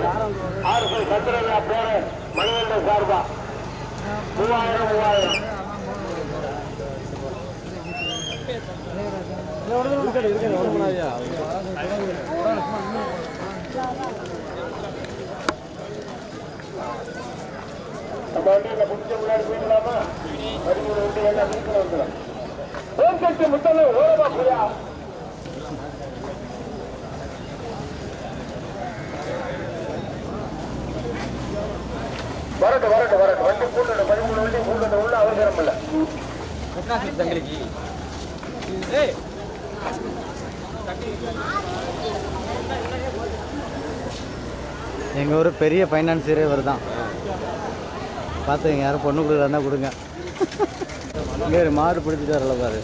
ஆறுகள் சந்திரயா பேரு மணிகண்ட சார்பா மூவாயிரம் மூவாயிரம் நம்ம வண்டியில முடிச்ச முன்னாடி போயிடலாமா பதிமூணு வண்டி எல்லாம் வீட்டில் வந்துடும் ஓகே முத்தல ஓரமா போயா வரட்டும் வரட்டும் வரட்டும் வண்டி கூட்டணும் பதிமூணு வண்டி கூட்டணும் உள்ள அவசரம் இல்லை எங்கள் ஊர் பெரிய ஃபைனான்சியரே இவர் தான் பார்த்துங்க யாரும் பொண்ணு கொடுக்குறாருந்தா கொடுங்க இங்கே ஒரு மாடு பிடிச்சிட்டு வரல பாரு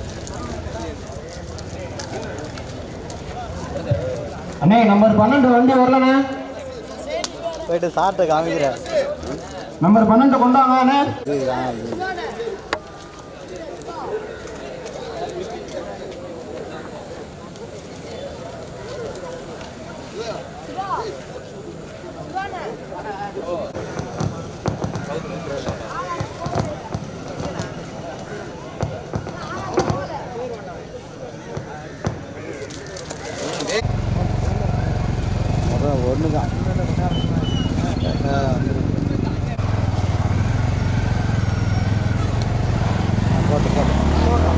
அண்ணே நம்பர் பன்னெண்டு வண்டி வரலண்ணே போயிட்டு சாப்பிட்டு காமிக்கிறேன் நம்பர் பன்னெண்டு கொண்டாங்க அண்ணே இதுதான் இது. அதான் ஒன்று தான் போட்டு போட்டு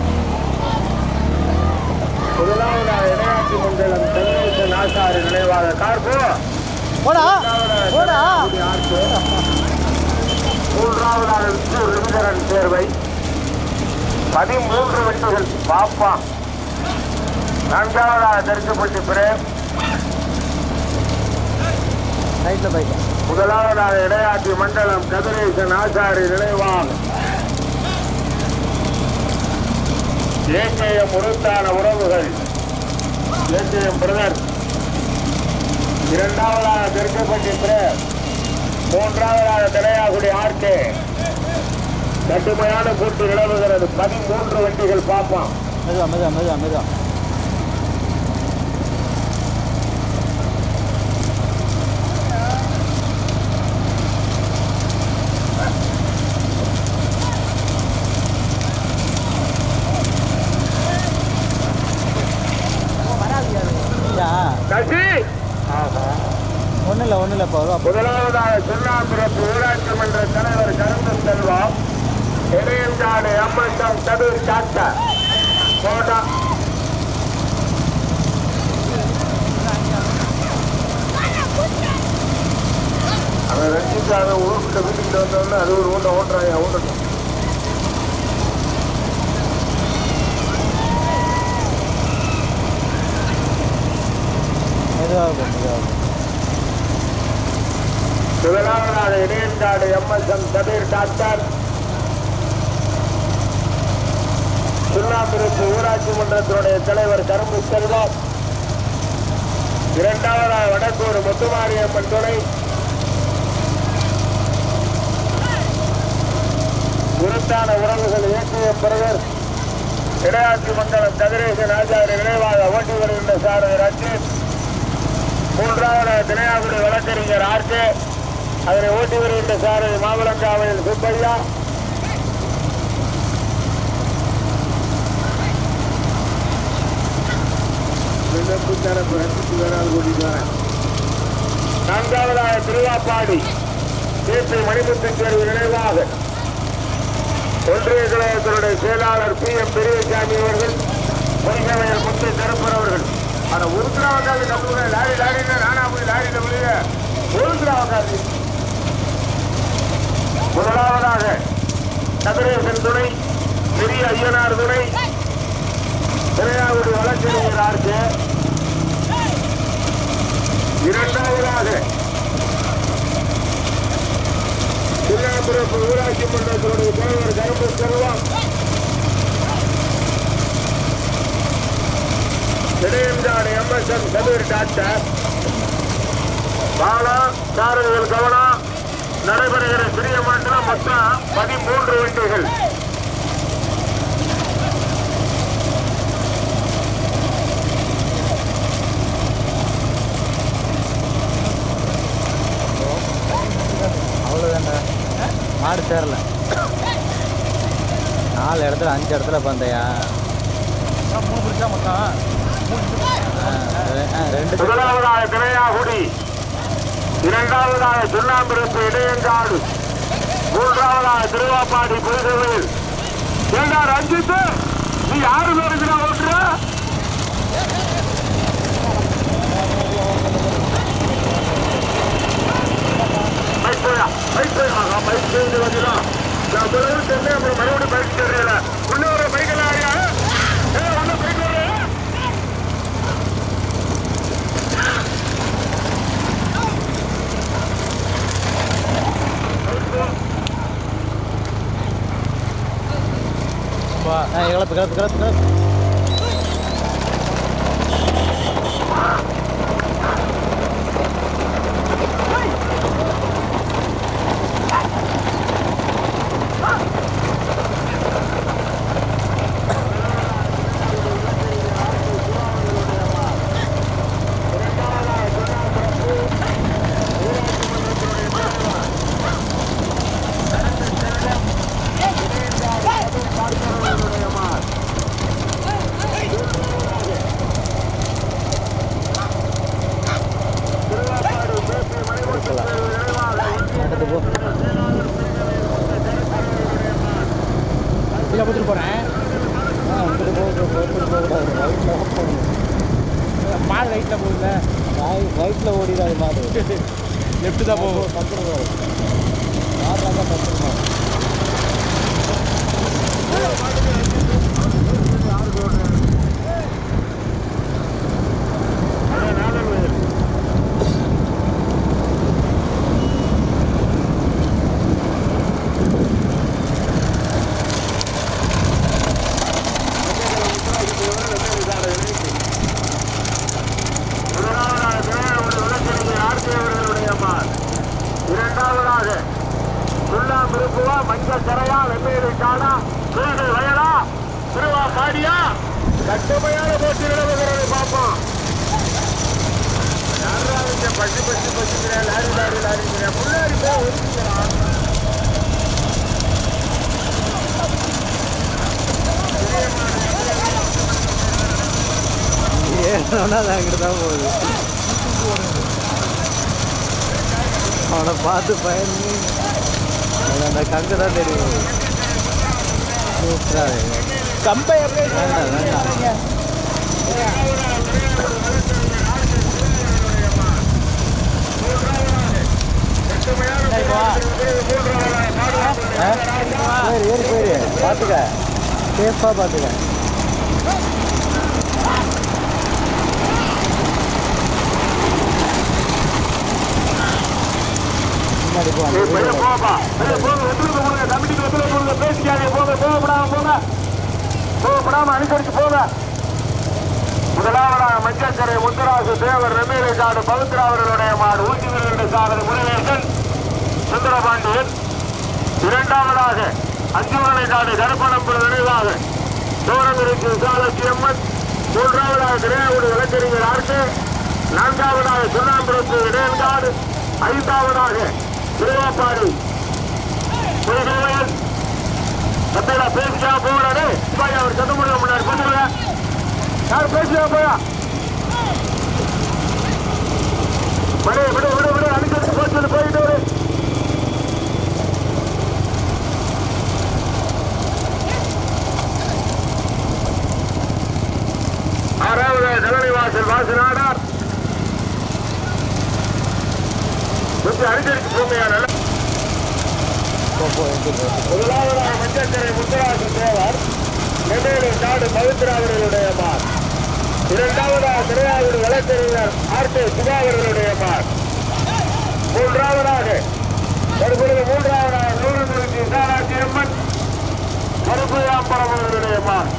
முதலாவதாக இடையாட்சி மண்டலம் தென்னேசன் ஆசாரி நினைவாக கார்போ போடா போடா மூன்றாவதாக விஷ்ணு ரவிதரன் தேர்வை பதிமூன்று வெற்றிகள் பாப்பா நான்காவதாக தெற்குப்பட்டி பிரேம் ரைட்டில் போய்க்க முதலாவதாக இடையாட்சி மண்டலம் கதிரேசன் ஆசாரி நினைவாக ஏகேஎம் உருத்தான உறவுகள் ஏகேஎம் பிரதர் இரண்டாவதாக தெற்குப்பட்டி பிரேம் மூன்றாவதாக திரையாகுடி ஆர்கே கடுமையான கூட்டு நிலவுகிறது பதிமூன்று வண்டிகள் பார்ப்பான் மெதுவா மெதுவா மெதுவா மெதுவா கசி ஒன்றும் இல்லை ஒன்றும் இல்லை இப்போ வருவா முதலாவதாக சுண்ணாம்புரத்து ஊராட்சி மன்ற தலைவர் கரும்பு செல்வம் இடையஞ்சாடு எம்எஸ்எம் கபீர் டாக்டர் போட்டா அவன் ரசிக்காத ஊருக்கிட்ட வீட்டுக்கிட்ட வந்தோடனே அது ஒரு ஊட்ட ஓட்டுறாங்க ஓட்டட்டும் மெதுவாக இருக்கும் மெதுவாக இருக்கும் முதலாவதாக இடையஞ்சாடு எம்எஸ்எம் கபீர் டாக்டர் சுண்ணாம்புரத்து ஊராட்சி மன்றத்தினுடைய தலைவர் கரும்பு செல்வம் இரண்டாவதாக வடக்கூர் முத்துமாரியம்மன் துணை குருத்தான உறவுகள் இயக்கிய பிரதர் இடையாட்சி மண்டலம் கதிரேசன் ஆச்சாரிய நினைவாக ஓட்டி வருகின்ற சாரதி ரஞ்சித் மூன்றாவது தினையாகுடி வழக்கறிஞர் ஆர்கே அதனை ஓட்டி வருகின்ற சாரதி மாமலங்காவையில் சுப்பையா நான்காவதாக திருவாப்பாடி கேபி மணிமுத்தின் தேர்வு நினைவாக ஒன்றிய கழகத்தினுடைய செயலாளர் பி எம் பெரியசாமி அவர்கள் பொய்கவையர் முத்து திறப்பர் அவர்கள் ஆனா உருத்துரா வந்தாது நம்ம லாரி லாரின்னா நானா போய் லாரியில விழுக உருத்துரா வந்தாது முதலாவதாக கதிரேசன் துணை பெரிய ஐயனார் துணை திரையாவுடைய வழக்கறிஞர் ஆர்க்கு இரண்டாவதாக திருநாபுரம் ஊராட்சி மன்றத்தினுடைய தலைவர் கரும்பு செல்வம் இடையஞ்சாடு எம்எஸ்எம் கபீர் டாக்டர் பாலா சாரதிகள் கவனம் நடைபெறுகிற சிறிய மாட்டில் மொத்தம் பதிமூன்று வண்டிகள் மாடு சேரல நாலு இடத்துல அஞ்சு இடத்துல பந்தயா மூணு பிடிச்சா மொத்தம் ஆ, ரெ- ஆ, ரெண்டு பேர் முதலாவதாக திரையாகுடி இரண்டாவதாக சுண்ணாம்பிருப்பு இடையங்காடு மூன்றாவதாக திருவாப்பாடி புதுகோவில் ஏண்டா ரஞ்சித் நீ யாரு பேருக்கு ஓட்டுற பைக் போயா பைக் போயா பைக் போயிட்டு வந்துடும் நான் முதல்ல சொன்னேன் அப்புறம் மறுபடியும் பைக் தெரியல உள்ள ஒரு பைக் எல்லாம் யாரியா ஏ உள்ள பைக் வர ஆ கிளப்பு கிளப்பு கிளப்பு கிளப்பு எடுத்து போ இதில் கொடுத்துட்டு போகிறேன் ஆ இங்கிட்டு போக போட்டு போகக்கூடாது ரைட்டில் போகணும் மாடு ரைட்டில் போகுதுல்ல ரைட்டில் ஓடிடாது மாடு லெஃப்ட்டு தான் போகும் பக்கம் போகும் மாடுறாங்க பக்கம் போகும் முதலாவதாக திரையாவுடைய விளக்கறிஞர் ஆர்கே அவர்களுடைய மார் இரண்டாவதாக சுல்லா மிருப்புவா மஞ்சள் கரையா வெள்ளேரி காடா குருகை வயலா திருவா பாடியா கட்டுமையான போட்டி நிலவுகிறதை பார்ப்போம் யாரா இங்க பச்சு பச்சு பச்சுக்கிறேன் லாரி லாரி லாரிங்கிறேன் முன்னாடி போய் ஒதுக்கிறான் ஏறினோன்னா அது அங்கிட்டு தான் போகுது அவனை பார்த்து பயந்து அது அந்த கங்கு தான் தெரியும் விட்டுறாதே. கம்பை அப்படியே வேண்டாம் வேண்டாம் ஆ? ஏறு ஏறு போயிரு பார்த்துக்க சேஃபாக பார்த்துக்க முன்னாடி போ அந்த ஏய், பையன் வீடு. போப்பா. ஏய், போங்க, ஒத்துழைப்பு கொடுங்க. கமிட்டிக்கு ஒத்துழைப்பு கொடுங்க. பேசிக்காதீங்க. போங்க, கோவப்படாம போங்க. கோவப்படாம அனுசரிச்சு போங்க. முதலாவதாக மஞ்சக்கரை முத்துராசு தேவர் ரெமேலை காடு பவித்ரா அவர்களுடைய மாடு ஊட்டி வீரர்களுடைய சாரதி முருகேசன் சுந்தரபாண்டியன் இரண்டாவதாக அஞ்சுமலை காடு கருப்பணம்புல நினைவாக சோரமிருக்கு விசாலட்சி அம்மன் மூன்றாவதாக திரையாவுடி வழக்கறிஞர் ஆர்கே நான்காவதாக சுண்ணாம்புரத்து இடையன்காடு ஐந்தாவதாக திருவாப்பாடி முருகேசன் சத்தையில பேசிக்கா போகிறாரு பாய் அவர் சத்த முடியும் முன்னாடி பண்ணுங்க யார் பேசியா போயா விடு விடு விடு விடு அனுசரிச்சு போச்சு போயிட்டு விடு ஆறாவது தலைவாசல் வாசனாடார் கொஞ்சம் அனுசரிச்சு போமையா நல்ல போ போ எங்கே போ முதலாவதாக மஞ்சக்கரை முத்தராசு தேவர் நெல்வேலி நாடு பவித்ரா அவர்களுடைய மார் இரண்டாவதாக திரையாவூர் வழக்கறிஞர் ஆர்கே சுதா அவர்களுடைய மார் மூன்றாவதாக தற்பொழுது மூன்றாவதாக நூறு நூற்றி விசாலாட்சி அம்மன் கருப்பையாம்பரம் அவர்களுடைய மார்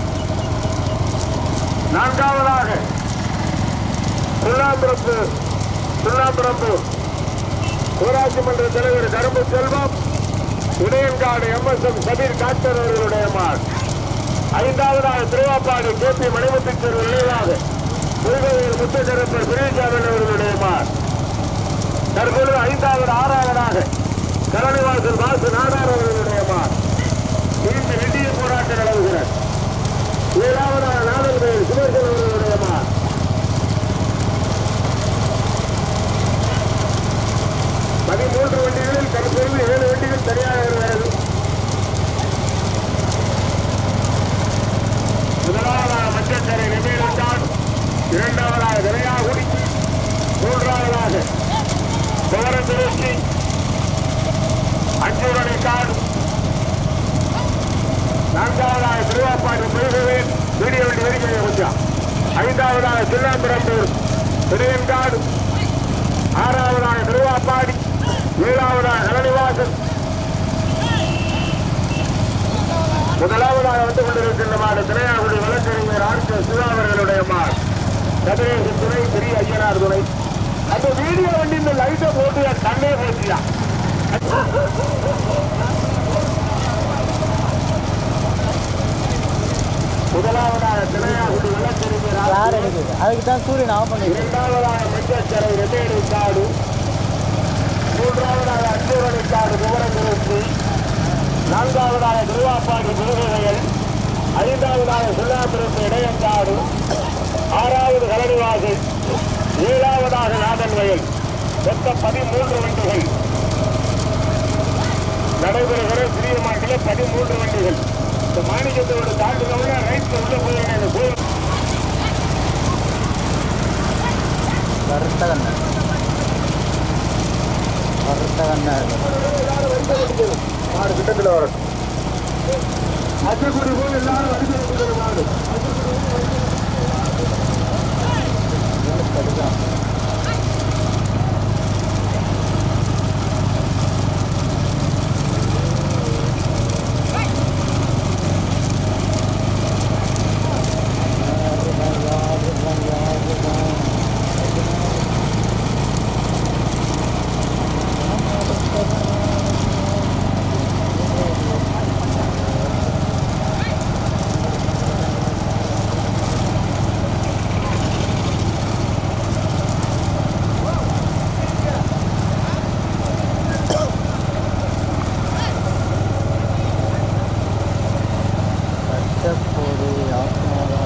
நான்காவதாக சுண்ணாம்பிரப்பு சுண்ணாம்பிரப்பு ஊராட்சி மன்ற தலைவர் கரும்பு செல்வம் இடையன்காடு எம்எஸ்எம் சபீர் டாக்டர் அவர்களுடைய மார் ஐந்தாவதாக திருவாப்பாடு கே பி மணிமுத்துச்சர் நினைவாக புதுவையில் முத்துக்கரப்பர் பிரியசாமன் அவர்களுடைய மார் தற்பொழுது ஐந்தாவது ஆறாவதாக கரணிவாசல் வாசு நாடார் அவர்கள் ஏழாவதாக நாதல்வேல் சுதர்சன் அவர்களுடைய மார் பதிமூன்று வண்டிகளில் தற்போது ஏழு வண்டிகள் தனியாக வருகிறது முதலாவதாக மச்சக்கரை நிமிடம் இரண்டாவதாக விரையாகுடி மூன்றாவதாக கோவரந்திருச்சி அஞ்சூரணி காடு நான்காவதாக திருவாப்பாடி முருகவேல் வீடியோ வண்டி வரிகளை கொஞ்சம் ஐந்தாவதாக சில்லாம்பரம்பூர் பெரியன்காடு ஆறாவதாக திருவாப்பாடி ஏழாவதாக கலனிவாசல் முதலாவதாக வந்து கொண்டிருக்கின்ற மாடு திரையாகுடி வழக்கறிஞர் ஆர் கே சிவா அவர்களுடைய மாடு கதிரேசன் துணை பெரிய ஐயனார் துணை அந்த வீடியோ வண்டி இந்த லைட்டை போட்டு என் கண்ணே போச்சுயா முதலாவதாக திரையாகுடி வழக்கறிஞர் ஆர் யார் எடுக்குது அதுக்கு தான் சூரியன் ஆஃப் பண்ணிடுது இரண்டாவதாக மஞ்சச்சரை ரெட்டேடு காடு மூன்றாவதாக அஞ்சூரணி காடு குமரங்குறிச்சி நான்காவதாக திருவாப்பாடி முருகைகள் ஐந்தாவதாக சில்லாபுரத்து இடையங்காடு ஆறாவது கலனிவாசல் ஏழாவதாக நாதன்வயல் மொத்தம் பதிமூன்று வண்டிகள் நடைபெறுகிற சிறிய மாட்டிலே பதிமூன்று வண்டிகள் இந்த மாணிக்கத்தோட தாண்டுதோட ரைட்ல உள்ள போய் கோயில் கருத்த கண்ணு கருத்த கண்ணா இருக்கு மாடு கிட்டத்தில் வரட்டும் அச்சக்குடி போய் எல்லாரும் வரிசை கொடுக்குற மாடு பச்சைப்பொடி ஆத்மாவா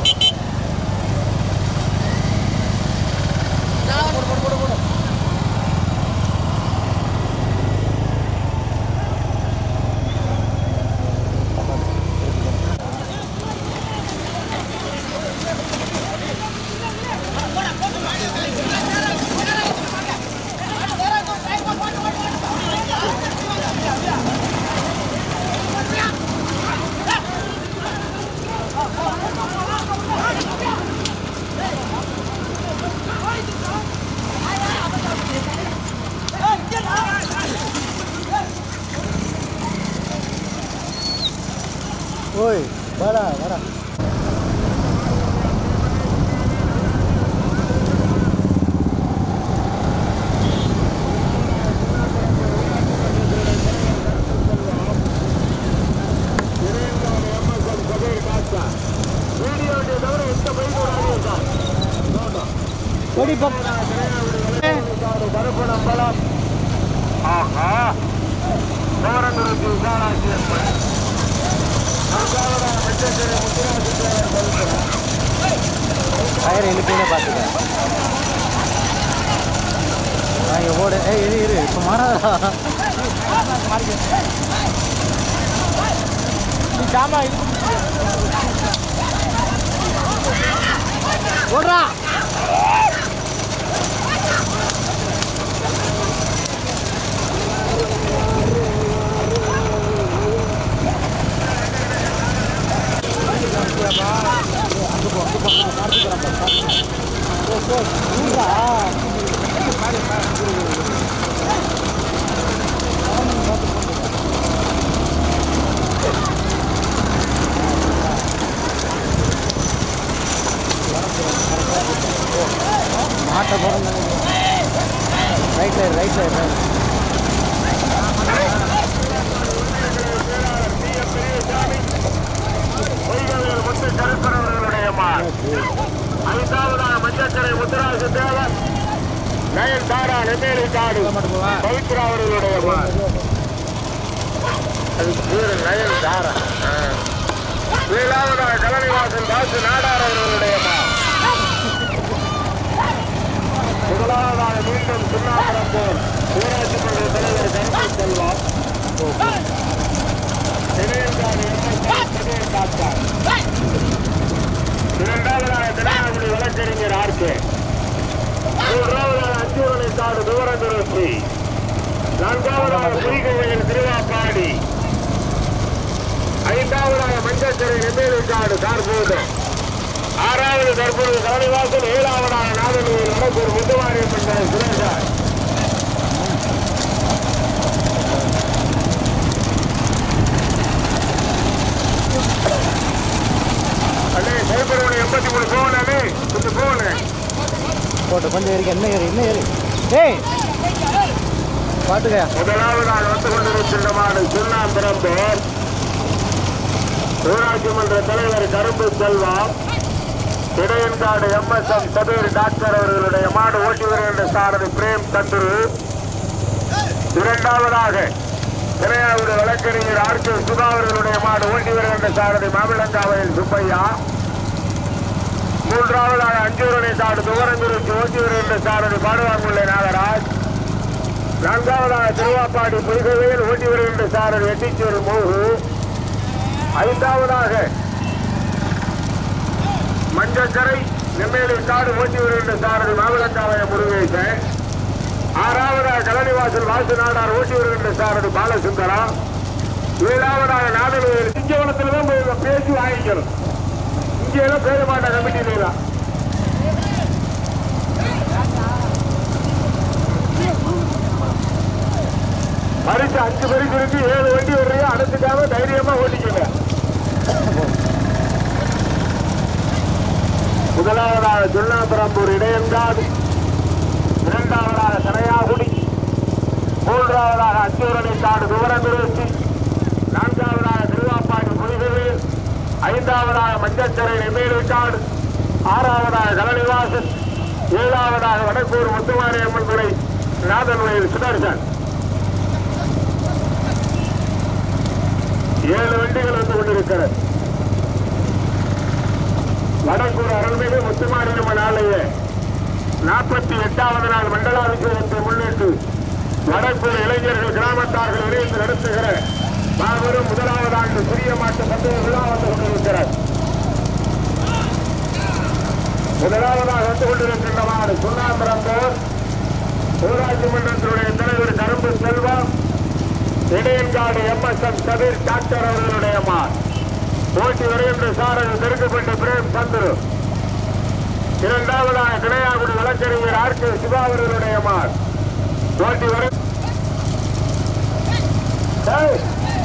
ஓய் வாடா வாடா கொடி பக்கம் பரப்பனம்பலம் ஆஹா கோரங்குறிச்சி விசாலாட்சி அம்மன் நான்காவதாக மச்சக்கரை முத்துராஜேஸ்வரர் பரிசனம் டயர் இழுப்பீங்க பார்த்துக்க வாங்க ஓடு ஏய் இரு இரு இப்போ மாறாதா நீ ஜாமா இது ஓடுறா மாட்ட போகிறோம் ரைட்டில் ரைட்டில் பொய்கையில் முத்து கருப்பரவர்களுடைய மார் ஐந்தாவதாக மச்சக்கரை முத்துராஜ தேவன் நயன் தாரா நெம்மேலி காடு பவித்ரா அவர்களுடைய மார் அதுக்கு பேரு நயன் தாரா ஆ. ஏழாவதாக கலனிவாசன் தாசு நாடார் அவர்களுடைய முதலாவதாக மீண்டும் சுண்ணாபுரம் போர் ஊராட்சி மன்ற தலைவர் கருப்பு செல்வம் இணையங்காடு எம்எஸ்ஆர் காத்தார் இரண்டாவதாக தினாகுடி வழக்கறிஞர் ஆர்கே மூன்றாவதாக அஞ்சூரனை காடு துவரந்துரசி நான்காவதாக புரிகோயில் திருவாப்பாடி ஐந்தாவதாக மஞ்சச்சரை நெம்மேலி காடு கார்போடு ஆறாவது தற்போது கரணிவாசல் ஏழாவதாக நாதனூர் வடக்கூர் முத்துமாரியம் என்ற சுரேஷார் அண்ணே செயல்படுவனை எண்பத்தி மூணு போகணும் அண்ணே கொஞ்சம் போகணும் போட்டு கொஞ்சம் ஏறி என்ன ஏறி என்ன ஏறி ஏய் பாட்டுக்க முதலாவதாக வந்து கொண்டிருக்கின்றமான சுண்ணாம்பரம் பேர் ஊராட்சி மன்ற தலைவர் கரும்பு செல்வம் இடையன்காடு எம்எஸ்எம் சபீர் டாக்டர் அவர்களுடைய மாடு ஓட்டி வருகின்ற சாரதி பிரேம் தந்துரு இரண்டாவதாக திரையாவுடைய வழக்கறிஞர் ஆர் கே சுதா அவர்களுடைய மாடு ஓட்டி வருகின்ற சாரதி மாவிளங்காவையில் சுப்பையா மூன்றாவதாக அஞ்சூரணி காடு துவரங்குறிச்சி ஓட்டி வருகின்ற சாரதி பாடுவாங்குள்ள நாகராஜ் நான்காவதாக திருவாப்பாடி புலிகவையில் ஓட்டி வருகின்ற சாரதி எட்டிச்சூர் மோகு ஐந்தாவதாக மஞ்சக்கரை நெம்மேலி காடு ஓட்டி வருகின்ற சாரதி மாவிளக்காவைய முருகேசன் ஆறாவதாக கலனிவாசல் வாசு நாடார் ஓட்டி வருகின்ற சாரதி பாலசுந்தரா ஏழாவதாக நாடலுவில் சிங்கவனத்தில் தான் போய் பேசி வாங்கிக்கணும் இங்கே எல்லாம் பேர மாட்டேன் கமிட்டியில தான் பரிசு அஞ்சு பரிசு இருக்கு ஏழு வண்டி வர்றீங்க அடைச்சிக்காம தைரியமா ஓட்டிக்கோங்க முதலாவதாக சுண்ணாபுரம்பூர் இடையன்காடு இரண்டாவதாக கரையாகுடி மூன்றாவதாக அச்சூரணி காடு விவரங்குறிச்சி நான்காவதாக திருவாப்பாடி புலிகவேல் ஐந்தாவதாக மஞ்சச்சரை நெம்மேலி காடு ஆறாவதாக கலனிவாசன் ஏழாவதாக வடக்கூர் முத்துமாரியம்மன் துறை நாதன் வயல் சுதர்சன் ஏழு வண்டிகள் வந்து கொண்டிருக்கிறது வடக்கூர் அருள்மிகு முத்துமாரியம்மன் ஆலய நாற்பத்தி எட்டாவது நாள் மண்டலாபிஷேகத்தை முன்னிட்டு வடக்கூர் இளைஞர்கள் கிராமத்தார்கள் இணைந்து நடத்துகிற மாபெரும் முதலாவது ஆண்டு சிறிய மாட்டு பந்தய விழா வந்து கொண்டிருக்கிறது முதலாவதாக வந்து கொண்டிருக்கின்ற மாடு சுண்ணாம்பரம் போர் ஊராட்சி மன்றத்தினுடைய தலைவர் கரும்பு செல்வம் இடையன்காடு எம்எஸ்எம் கபீர் டாக்டர் அவர்களுடைய மார் போட்டி வருகின்ற சாரதி தெருக்குப்பட்டு பிரேம் சந்துரு இரண்டாவதாக கிளையாகுடி வழக்கறிஞர் ஆர் கே சிவா அவர்களுடைய மார் போட்டி வரு ஏய்.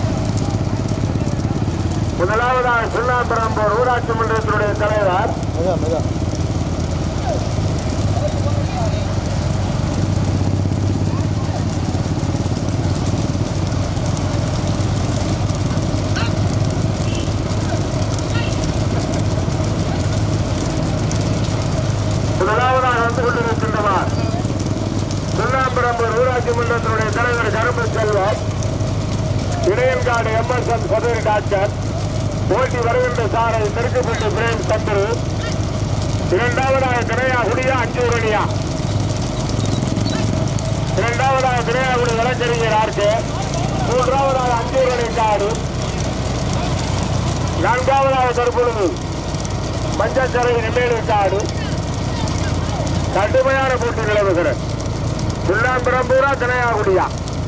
முதலாவதாக சுண்ணாம்பரம்பூர் ஊராட்சி மன்றத்தினுடைய தலைவர் மெதா மெதா முதலாவதாக வந்து கொண்டிருக்கின்றவர் சுண்ணாம்பரம்பூர் ஊராட்சி மன்றத்தினுடைய தலைவர் கரும்பு செல்வம் இடையன்காடு எம்எஸ்எம் சதுரி டாக்டர் போட்டி வருகின்ற சாரை தெற்குப்பட்டு பிரேம் சந்துரு இரண்டாவதாக திரையா குடியா அஞ்சூரணியா இரண்டாவதாக திரையாகுடி வழக்கறிஞர் ஆர்க்கு மூன்றாவதாக அஞ்சூரணி காடு நான்காவதாக தற்பொழுது மஞ்சச்சரை நெம்மேலி காடு கடுமையான போட்டி நிலவுகிறது சுண்ணாம்பரம்பூரா திரையாகுடியா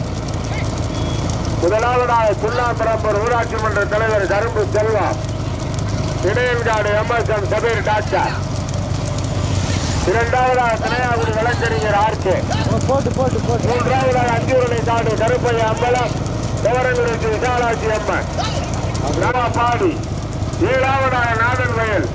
முதலாவதாக சுண்ணாம்பரம்பூர் ஊராட்சி மன்ற தலைவர் கரும்பு செல்வம் இடையன்காடு எம்எஸ்எம் சபீர் டாக்டர் இரண்டாவதாக திரையாகுடி வழக்கறிஞர் ஆர்கே போட்டு போட்டு போட்டு மூன்றாவதாக அஞ்சூரணி காடு கருப்பைய அம்பலம் சிவரங்குறிச்சி விசாலாட்சி அம்மன் பாடி ஏழாவதாக நாதன் வயல்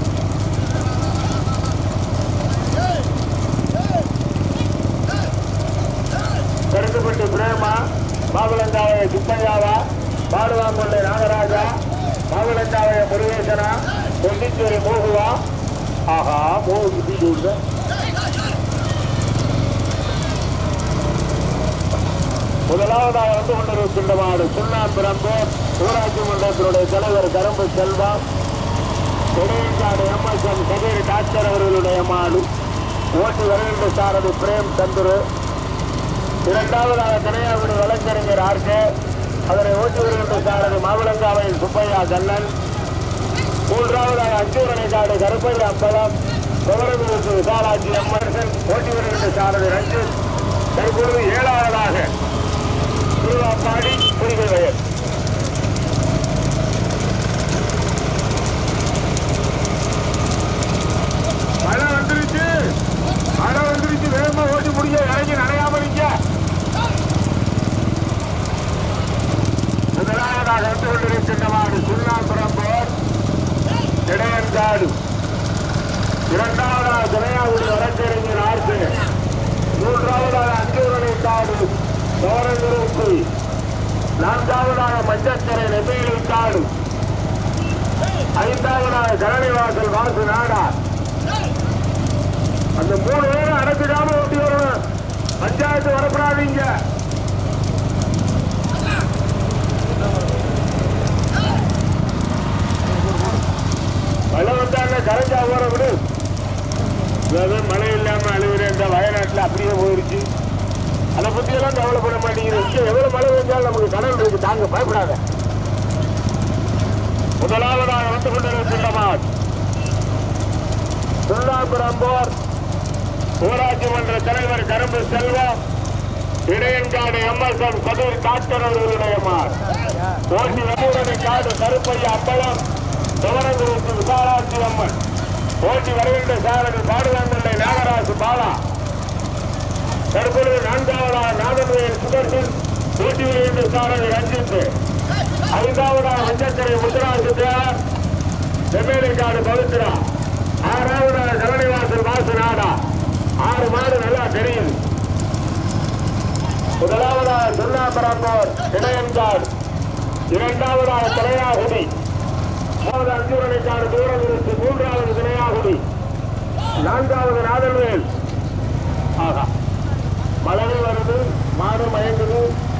கருத்துப்பட்டு பிரேமா பாபலந்தாவைய சுப்பையாவா பாடுவாங்கொண்டை நாகராஜா பாபலந்தாவைய முருகேசனா பொன்னிச்சேரி மோகுவா ஆஹா மோகு சுத்தி முதலாவதாக வந்து கொண்டிருக்கின்ற மாடு சுண்ணாம்பிரம்பூர் ஊராட்சி மன்றத்தினுடைய தலைவர் கரும்பு செல்வம் இடையங்காடு எம்எஸ்எம் கபீர் டாக்டர் அவர்களுடைய மாடு ஓட்டி வருகின்ற சாரதி பிரேம் சந்துரு இரண்டாவதாக கனையாகுடி வழக்கறிஞர் ஆர்கே அதனை ஓட்டி வருகின்ற சாரதி மாவிளங்காவையில் சுப்பையா கண்ணன் மூன்றாவதாக அஞ்சூரணை காடு கருப்பையா அம்பலம் விவரங்களுக்கு விசாலாட்சி எம்மரசன் ஓட்டி வருகின்ற சாரதி ரஞ்சித் தற்பொழுது ஏழாவதாக திருவாப்பாடி புரிகை வயல் மழை வந்துருச்சு மழை வந்துருச்சு வேகமா ஓட்டி முடிஞ்ச இறங்கி நனையாம இருக்க முதலாவதாக வந்து கொண்டிருக்கின்ற மாடு சுண்ணாம்புரம் போர் இடையன்காடு இரண்டாவதாக துணையாவுடைய வழக்கறிஞர் ஆர்த்து மூன்றாவதாக அஞ்சூரணை காடு சோரங்குருப்பு நான்காவதாக மஞ்சக்கரை நெம்மேலி காடு ஐந்தாவதாக கரணிவாசல் வாசு நாடா அந்த மூணு பேரும் அடைச்சிடாம ஓட்டி வரணும் பஞ்சாயத்து வரப்படாதீங்க மழை வந்தாங்க கரைஞ்சா ஓர விடு அதாவது மழை இல்லாம அழுகுற இந்த வயநாட்டுல அப்படியே போயிருச்சு அதை பத்தி எல்லாம் கவலைப்பட மாட்டேங்குது இங்க எவ்வளவு மழை பெஞ்சாலும் நமக்கு கடல் இருக்கு தாங்க பயப்படாத முதலாவதாக வந்து கொண்டிருக்கின்ற மாட் சுண்ணாம்புரம்போர் ஊராட்சி மன்ற தலைவர் கரும்பு செல்வம் இடையன்காடு எம்எஸ்எம் கதூர் டாக்டர் அவர்களுடைய மார் ஓட்டி வந்தூரணி காடு கருப்பையா அம்பலம் துவரங்குறிச்சி விசாலாட்சி அம்மன் ஓட்டி வருகின்ற சாரதி பாடுகாந்தண்டை நாகராஜ் பாலா தற்பொழுது நான்காவதாக நாதன்வேல் சுதர்சன் ஓட்டி வருகின்ற சாரதி ரஞ்சித் ஐந்தாவதாக மஞ்சக்கரை முத்துராஜ் தேவர் செம்மேலிக்காடு பவித்ரா ஆறாவதாக கரணிவாசல் வாசு நாடா ஆறு மாடு நல்லா தெரியுது முதலாவதாக சுண்ணாம்பரம்போர் இடையன்காடு இரண்டாவதாக தலையாகுடி மூணாவது அஞ்சூரணிக்காடு தூரம் இருக்கு மூன்றாவது தினையாகுடி நான்காவது நாதல்வேல் ஆகா மழை வருது மாடு மயங்குது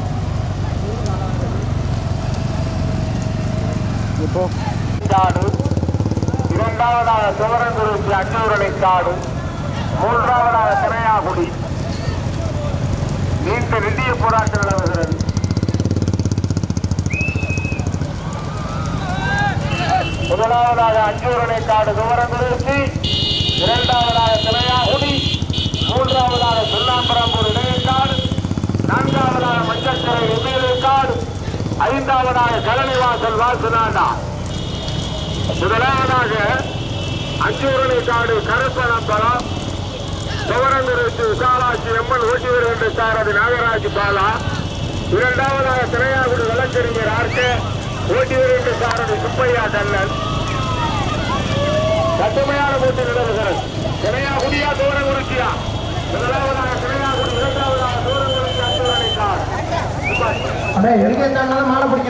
இப்போ காடு இரண்டாவதாக சிவரங்குறிச்சி அஞ்சூரணி காடு மூன்றாவதாக திரையாகுடி நீண்ட நெடிய போராட்டம் நிலவுகிறது முதலாவதாக அஞ்சூரணை காடு சிவரங்குறிச்சி இரண்டாவதாக திரையாகுடி மூன்றாவதாக சுண்ணாம்பரம்பூர் இடையக்காடு நான்காவதாக மஞ்சக்கரை எம்எல்ஏ காடு ஐந்தாவதாக கலனிவாசல் வாசுநாடா முதலாவதாக அஞ்சூரணி காடு கருப்பணம்பலம் துவரங்குறிச்சி விசாலாட்சி எம்மன் ஓட்டி வருகின்ற சாரதி நாகராஜ் பாலா இரண்டாவதாக திரையாகுடி வழக்கறிஞர் ஆர்கே ஓட்டி வருகின்ற சாரதி சுப்பையா கண்ணன் கடுமையான போட்டி நிலவுகிறது திரையாகுடியா துவரங்குறிச்சியா முதலாவதாக திரையாகுடி இரண்டாவதாக துவரங்குறிச்சி அஞ்சூரணி காடு அண்ணே எதுக்கு இருந்தாலும் மாலை பிடிக்க